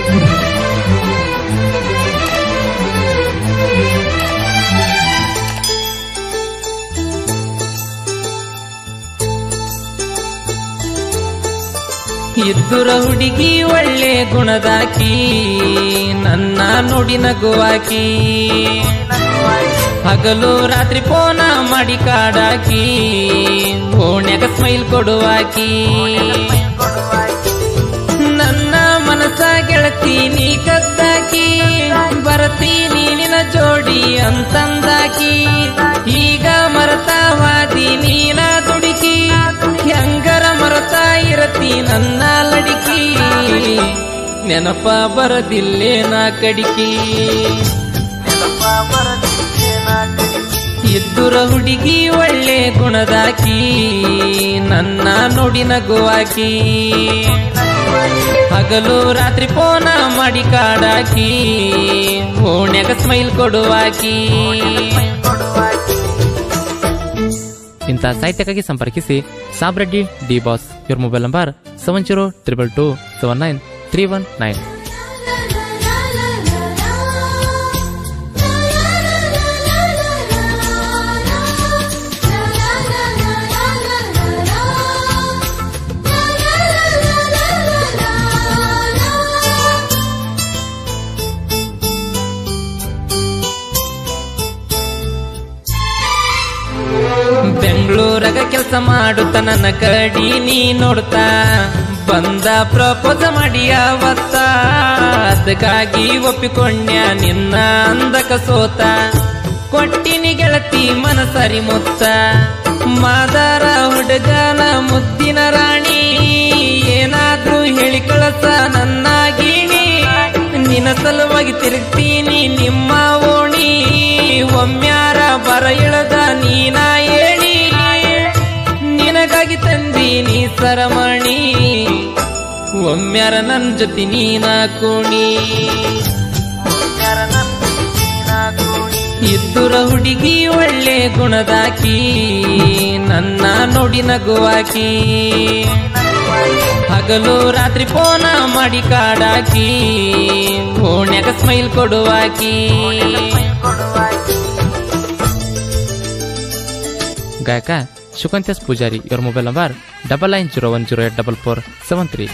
ಇದ್ದುರ ಹುಡುಗಿ ಒಳ್ಳೆ ಗುಣದಾಕಿ ನನ್ನ ನುಡಿ ನಗುವಾಕಿ ಹಗಲು ರಾತ್ರಿ ಫೋನ ಮಾಡಿ ಕಾಡಾಕಿ ಓಣ್ಯಾಗ ಸ್ಮೈಲ್ ಕೊಡುವಾಕಿ ನನ್ನ ಮನಸ ಗೆಳತಿ ನೀ ಕದ್ದಾಕಿ ಬರತೀನಿ ನಿನ ಜೋಡಿ ಅಂತಂದಾಕಿ ಈಗ ಮರತಾವಾದಿ ನೀನ ದುಡುಕಿ ಹೆಂಗರ ಮರತಾ ಇರತಿ ನನ್ನ ಲಡಿಕಿ ನೆನಪ ಬರದಿಲ್ಲೇನ ಕಡಿಕಿ ಇದ್ದುರ ಹುಡುಗಿ ಒಳ್ಳೆ ಗುಣದಾಕಿ ನನ್ನ ನುಡಿ ನಗುವಾಕಿ ಹಗಲು ರಾತ್ರಿ ಫೋನ ಮಾಡಿ ಕಾಡಾಕಿ ಓಣ್ಯಾಗ ಸ್ಮೈಲ್ ಕೊಡುವಾಕಿ ಇಂಥ ಸಾಹಿತ್ಯಕ್ಕಾಗಿ ಸಂಪರ್ಕಿಸಿ ಸಾಬ್ರೆಡ್ಡಿ ಡಿ ಬಾಸ್ ಇವ್ರ mobile number seven zero triple two seven nine three one nine ಬೆಂಗಳೂರಾಗ ಕೆಲಸ ಮಾಡುತ್ತ ನನ್ನ ಕಡಿ ನೀ ನೋಡ್ತಾ ಬಂದ ಪ್ರಪೋಸ ಮಾಡಿ ಅವತ್ತ ಅದಕ್ಕಾಗಿ ಒಪ್ಪಿಕೊಂಡ್ಯ ನಿನ್ನ ಅಂದಕ ಸೋತ ಕೊಟ್ಟಿನಿ ಗೆಳತಿ ಮನಸರಿ ಮುತ್ತ ಮಾದಾರ ಹುಡುಗನ ಮುದ್ದಿನ ರಾಣಿ ಏನಾದ್ರೂ ಹೇಳಿ ಕಳಸ ನನ್ನ ಗೀಣಿ ನಿನ್ನ ಸಲುವಾಗಿ ತಿರುಗ್ತೀನಿ ನಿಮ್ಮ ಓಣಿ ಒಮ್ಮ್ಯಾರ ಬರ ಇಳದ ನೀನ ಹೇಳಿ ನಿನಗಾಗಿ ತಂದೀನಿ ಸರಮಣಿ ಒಮ್ಮ್ಯಾರ ನನ್ ಜೊತೆ ನೀನ ಕುಣಿ ಇದ್ದುರ ಹುಡುಗಿ ಒಳ್ಳೆ ಗುಣದಾಕಿ ನನ್ನ ನೋಡಿ ನಗುವಾಕಿ ಹಗಲು ರಾತ್ರಿ ಫೋನ ಮಾಡಿ ಕಾಡಾಕಿ ಓಣ್ಯಾಗ ಸ್ಮೈಲ್ ಕೊಡುವಾಕಿ ಗಾಯಕ ಶುಕಂತ್ಯಸ್ ಪೂಜಾರಿ ಇವ್ರ mobile number double nine zero one zero eight double four seven three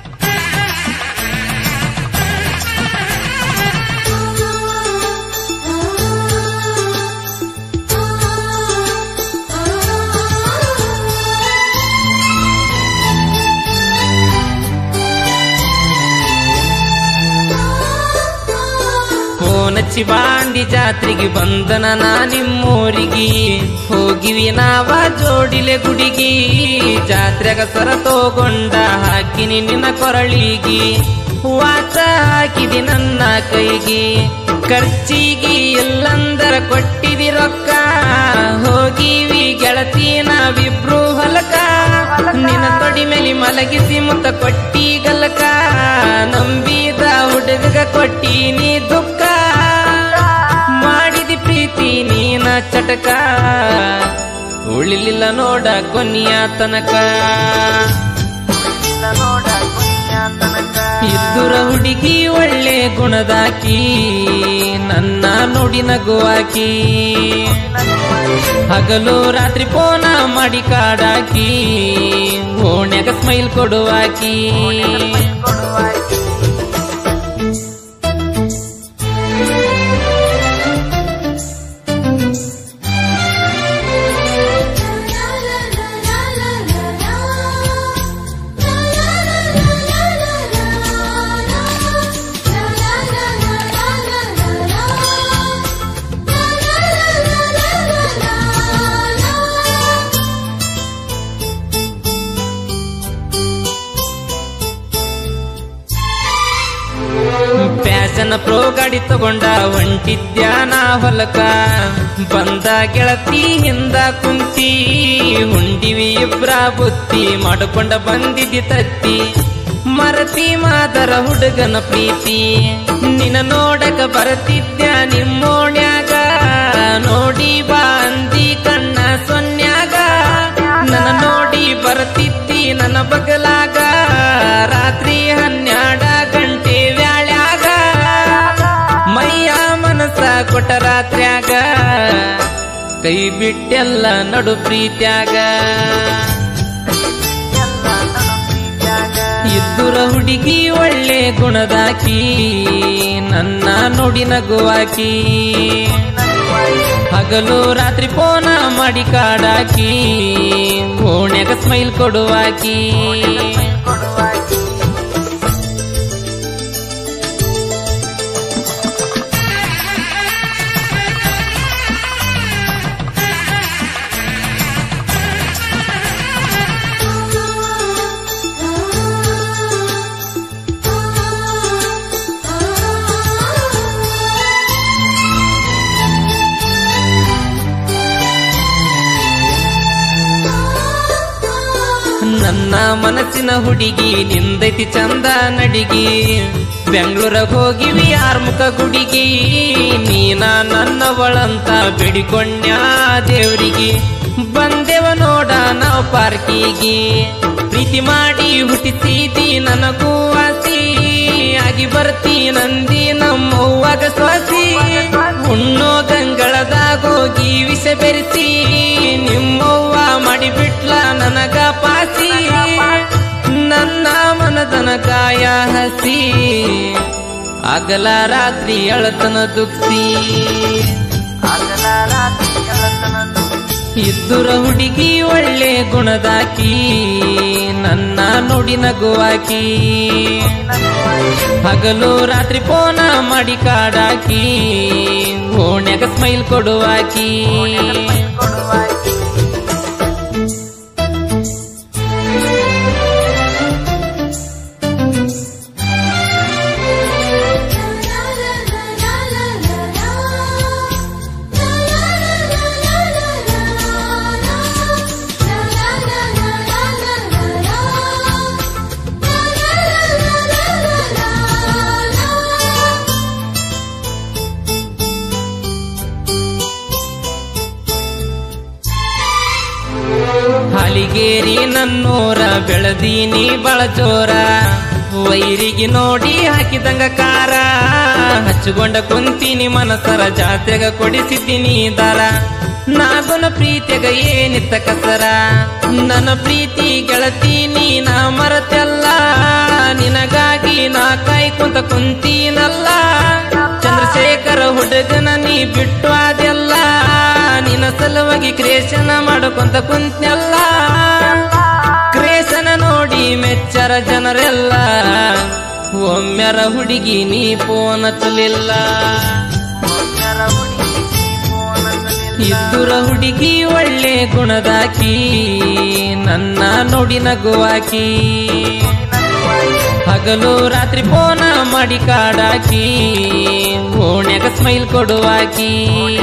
phone ಹಚ್ಚಿ ಬಾಂದಿ ಜಾತ್ರೆಗೆ ಬಂದನ ನಾ ನಿಮ್ಮೂರಿಗೆ ಹೋಗಿವಿ ನಾವ ಜೋಡಿಲೆ ಗುಡಿಗಿ ಜಾತ್ರೆಗ ಸರ ತಗೊಂಡ ಹಾಕಿನಿ ನಿನ್ನ ಕೊರಳಿಗಿ ವಾಚ ಹಾಕಿದಿ ನನ್ನ ಕೈಗಿ ಖರ್ಚಿಗಿ ಎಲ್ಲಂದರ ಕೊಟ್ಟಿದಿ ರೊಕ್ಕ ಹೋಗಿವಿ ಗೆಳತಿ ನಾವಿಬ್ರು ಹೊಲಕ ನಿನ್ನ ತೊಡಿ ಮೇಲೆ ಮಲಗಿಸಿ ಮುತ್ತ ಕೊಟ್ಟಿ ಗಲಕ ನಂಬಿದ ಹುಡುಗ ಕೊಟ್ಟಿ ನೀ ದುಃಖ ಮಾಡಿದಿ ಪ್ರೀತಿ ನೀನ ಚಟಕ ಉಳಿಲಿಲ್ಲ ನೋಡ ಕೊನೆಯ ತನಕ ಇದ್ದುರ ಹುಡುಗಿ ಒಳ್ಳೆ ಗುಣದಾಕಿ ನನ್ನ ನೋಡಿ ನಗುವಾಕಿ ಹಗಲು ರಾತ್ರಿ ಫೋನ ಮಾಡಿ ಕಾಡಾಕಿ ಓಣ್ಯಾಗ ಸ್ಮೈಲ್ ಕೊಡುವಾಕಿ ಪ್ಯಾಸನ ಪ್ರೋ ಗಾಡಿ ತಗೊಂಡ ಹೊಂಟಿದ್ಯಾನ ಹೊಲಕ ಬಂದ ಗೆಳತಿ ಹಿಂದ ಕುಂತಿ ಹುಂಡಿವಿ ಇಬ್ರ ಬುತ್ತಿ ಮಾಡಿಕೊಂಡ ಬಂದಿದ್ದಿ ತತ್ತಿ ಮರತಿ ಮಾದರ ಹುಡುಗನ ಪ್ರೀತಿ ನಿನ್ನ ನೋಡಕ ಬರತಿದ್ಯ ನಿಮ್ಮೋಣ್ಯಾಗ ನೋಡಿ ಬಾ ಅಂದಿ ಕಣ್ಣ ಸೊನ್ಯಾಗ ನನ್ನ ನೋಡಿ ಬರ್ತಿದ್ದಿ ನನ್ನ ಬಗಲಾಗ ರಾತ್ರಿ ಹನ್ನೆರಡ ಗಂಟೆ ವ್ಯಾಳ ಕೈ ಬಿಟ್ಟೆಲ್ಲ ನಡು ಪ್ರೀತ್ಯಾಗ ಇದ್ದುರ ಹುಡುಗಿ ಒಳ್ಳೆ ಗುಣದಾಕಿ ನನ್ನ ನೋಡಿ ನಗುವಾಕಿ ಹಗಲು ರಾತ್ರಿ ಫೋನ ಮಾಡಿ ಕಾಡಾಕಿ ಓಣ್ಯಾಗ ಸ್ಮೈಲ್ ಕೊಡುವಾಕಿ ನನ್ನ ಮನಸ್ಸಿನ ಹುಡುಗಿ ನಿಂದೈತಿ ಚಂದ ನಡಿಗಿ ಬೆಂಗಳೂರಾಗ ಹೋಗಿವಿ ಆರ್ಮುಖ ಗುಡಿಗಿ ನೀನ ನನ್ನವಳಂತ ಬೇಡಿಕೊಂಡ್ಯಾ ದೇವ್ರಿಗೆ ಬಂದೆವ ನೋಡ ನಾವು ಪಾರ್ಕಿಗೆ ಪ್ರೀತಿ ಮಾಡಿ ಹುಟ್ಟಿಸಿದಿ ನನಗೂ ಆಸಿ ಆಗಿ ಬರ್ತಿ ನಂದಿ ನಮ್ಮವ್ವಾಗ ಸ್ವಾಸಿ ಉಣ್ಣೋ ಗಂಗಳದಾಗ ಹೋಗಿ ವಿಷ ಬೆರೆಸಿ ನಿಮ್ಮವ್ವ ಮಾಡಿಬಿಟ್ಲ ನನಗ ಪಾಸಿ ನನ್ನ ಮನದನ ಕಾಯ ಹಸಿ ಅಗಲ ರಾತ್ರಿ ಅಳತನ ದುಃಖಿ ಇದ್ದುರ ಹುಡುಗಿ ಒಳ್ಳೆ ಗುಣದಾಕಿ ನನ್ನ ನೋಡಿ ನಗುವಾಕಿ ಹಗಲು ರಾತ್ರಿ ಫೋನ ಮಾಡಿ ಕಾಡಾಕಿ ಓಣ್ಯಾಗ ಸ್ಮೈಲ್ ಕೊಡುವಾಕಿ ಹಾಲಿಗೇರಿ ನನ್ನೂರ ಬೆಳದೀನಿ ಬಳಚೋರ ವೈರಿಗೆ ನೋಡಿ ಹಾಕಿದಂಗ ಕಾರ ಹಚ್ಚುಕೊಂಡ ಕುಂತೀನಿ ಮನಸರ ಜಾತ್ರೆಗ ಕೊಡಿಸಿದ್ದೀನಿ ದಾರ ನಾಗುನ ಪ್ರೀತಿಗ ಏನಿತ್ತ ಕಸರ ನನ್ನ ಪ್ರೀತಿ ಗೆಳತಿ ನೀನ ಮರತೆಲ್ಲ ನಿನಗಾಗಿ ನಾ ಕಾಯ್ಕೊಂತ ಕುಂತೀನಲ್ಲ ಚಂದ್ರಶೇಖರ ಹುಡುಗನ ನೀ ಬಿಟ್ಟು ಅದೆಲ್ಲ ನಿನ್ನ ಸಲುವಾಗಿ ಕ್ರೇಷನ ಮಾಡ್ಕೊಂತ ಕುಂತ್ನೆಲ್ಲ ಕ್ರೇಷನ ನೋಡಿ ಮೆಚ್ಚರ ಜನರೆಲ್ಲ ಒಮ್ಮೆರ ಹುಡುಗಿ ನೀ ಫೋನ್ ಹಚ್ಚಲಿಲ್ಲ ಇದ್ದುರ ಹುಡುಗಿ ಒಳ್ಳೆ ಗುಣದಾಕಿ ನನ್ನ ನೋಡಿ ನಗುವಾಕಿ ಹಗಲು ರಾತ್ರಿ ಫೋನ ಮಾಡಿ ಕಾಡಾಕಿ ಓಣ್ಯಾಗ ಸ್ಮೈಲ್ ಕೊಡುವಾಕಿ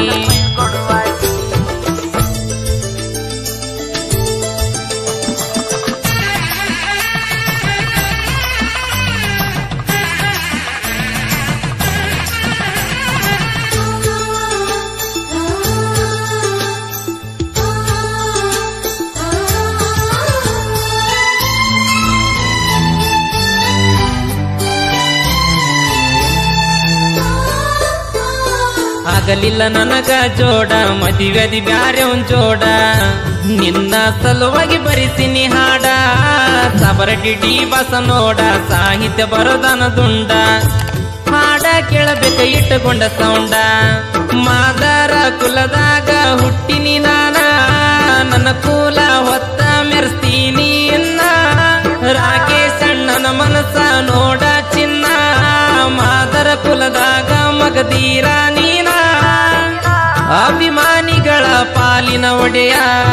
ಆಗಲಿಲ್ಲ ನನಗ ಜೋಡ ಮದುವೆದಿ ಬ್ಯಾರೆ ಒಂದ್ ಜೋಡ ನಿನ್ನ ಸಲುವಾಗಿ ಬರಿಸಿನಿ ಹಾಡ ಸಬರ ಡಿಡಿ ಬಸ ನೋಡ ಸಾಹಿತ್ಯ ಬರೋದನ ದುಂಡ ಹಾಡ ಕೇಳಬೇಕ ಇಟ್ಟುಕೊಂಡ ಸೌಂಡ ಮಾದಾರ ಕುಲದಾಗ ಹುಟ್ಟಿನಿ ನಾನ ನನ್ನ ಕೂಲ ಹೊತ್ತ ಮೆರೆಸ್ತೀನಿ ಇನ್ನ ರಾಕೇಶ್ ಅಣ್ಣನ ಮನಸ್ಸ ನೋಡ ಚಿನ್ನ ಮಾದರ ಕುಲದಾಗ ಮಗದೀರ ನೀನ ಅಭಿಮಾನಿಗಳ ಪಾಲಿನ ಒಡೆಯ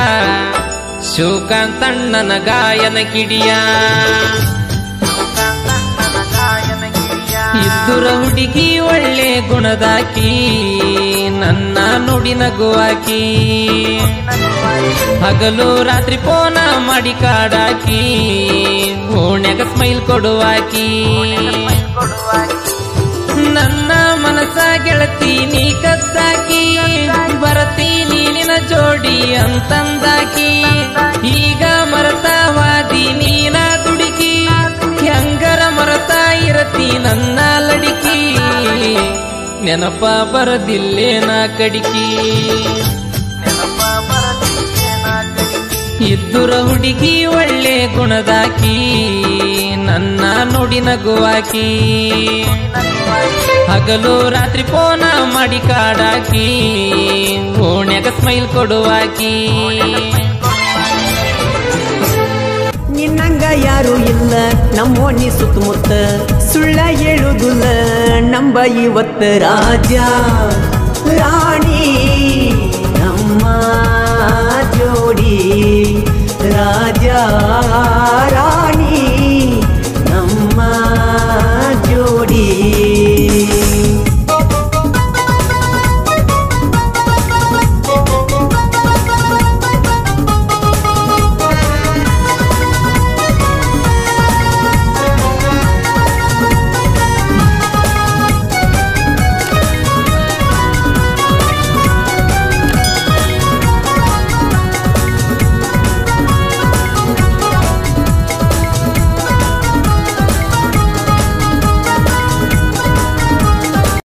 ಶಿವಕಾಂತಣ್ಣನ ಗಾಯನ ಕಿಡಿಯ ಇದ್ದುರ ಹುಡುಗಿ ಒಳ್ಳೆ ಗುಣದಾಕಿ ನನ್ನ ನುಡಿ ನಗುವಾಕಿ ಹಗಲು ರಾತ್ರಿ ಫೋನ ಮಾಡಿ ಕಾಡಾಕಿ ಓಣ್ಯಾಗ ಸ್ಮೈಲ್ ಕೊಡುವಾಕಿ ನನ್ನ ಮನಸ ಗೆಳತಿ ನೀ ಕದ್ದಾಕಿ ಬರತೀನಿ ನಿನ ಜೋಡಿ ಅಂತಂದಾಕಿ ಈಗ ಮರತಾವಾದಿ ನೀನ ದುಡುಕಿ ಹೆಂಗರ ಮರತಾ ಇರತಿ ನನ್ನ ಲಡಿಕಿ ನೆನಪ ಬರದಿಲ್ಲೇನ ಕಡಿಕಿ ಇದ್ದುರ ಹುಡುಗಿ ಒಳ್ಳೆ ಗುಣದಾಕಿ ನನ್ನ ನುಡಿ ನಗುವಾಕಿ ಹಗಲು ರಾತ್ರಿ ಫೋನ ಮಾಡಿ ಕಾಡಾಕಿ ಓಣ್ಯಾಗ ಸ್ಮೈಲ್ ಕೊಡುವಾಕಿ ನಿನ್ನಂಗ ಯಾರು ಇಲ್ಲ ನಮ್ಮೋನಿ ಸುತ್ತಮುತ್ತ ಸುಳ್ಳ ಹೇಳುದಿಲ್ಲ ನಂಬ ಇವತ್ತ ರಾಜ ರಾಣಿ ನಮ್ಮ ಜೋಡಿ ರಾಜ ರಾಣಿ